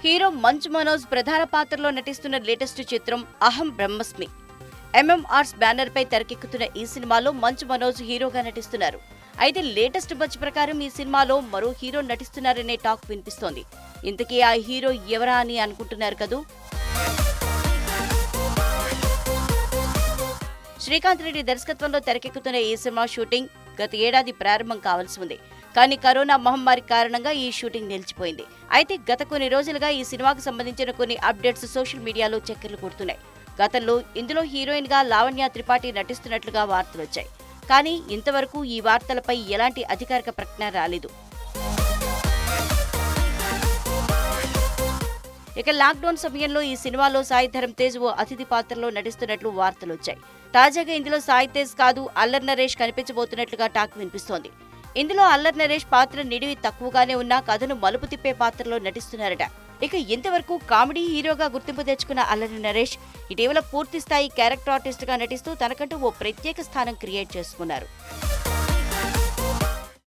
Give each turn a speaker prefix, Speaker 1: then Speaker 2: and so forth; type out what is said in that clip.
Speaker 1: hero మంచు మనోజ్ ప్రధాన పాత్రలో నటిస్తున్న లేటెస్ట్ చిత్రం అహం బ్రహ్మస్మి ఎంఎంఆర్స్ బ్యానర్ పై తెరకెక్కుతున్న ఈ సినిమాలో మంచు మనోజ్ హీరోగా నటిస్తున్నారు అయితే లేటెస్ట్ బజ్ ప్రకారం ఈ సినిమాలో మరో హీరో నటిస్తున్నారనే టాక్ వినిపిస్తోంది ఇంతకీ ఆ హీరో ఎవరా అని అనుకుంటున్నారు కదూ శ్రీకాంత్ రెడ్డి దర్శకత్వంలో తెరకెక్కుతున్న ఈ సినిమా షూటింగ్ గత ఏడాది ప్రారంభం కావాల్సి ఉంది కానీ కరోనా మహమ్మారి కారణంగా ఈ షూటింగ్ నిలిచిపోయింది అయితే గత కొన్ని రోజులుగా ఈ సినిమాకు సంబంధించిన కొన్ని అప్డేట్స్ సోషల్ మీడియాలో చక్కర్లు కొడుతున్నాయి గతంలో ఇందులో హీరోయిన్ గా లావణ్య త్రిపాఠి నటిస్తున్నట్లుగా వార్తలు వచ్చాయి కానీ ఇంతవరకు ఈ వార్తలపై ఎలాంటి అధికారిక ప్రకటన రాలేదు ఇక లాక్డౌన్ సమయంలో ఈ సినిమాలో సాయి ధరమ్ తేజ్ ఓ అతిథి పాత్రలో నటిస్తున్నట్లు వార్తలు వచ్చాయి తాజాగా ఇందులో సాయి తేజ్ కాదు అల్లర్ నరేష్ కనిపించబోతున్నట్లుగా టాక్ వినిపిస్తోంది ఇందులో అల్లర్ నరేష్ పాత్ర నిడివి తక్కువగానే ఉన్నా కథను మలుపు తిప్పే పాత్రలో నటిస్తున్నారట ఇక ఇంతవరకు కామెడీ హీరోగా గుర్తింపు తెచ్చుకున్న అల్లరి నరేష్ ఇటీవల పూర్తి స్థాయి క్యారెక్టర్ ఆర్టిస్ట్ గా నటిస్తూ తనకంటూ ఓ ప్రత్యేక స్థానం క్రియేట్ చేసుకున్నారు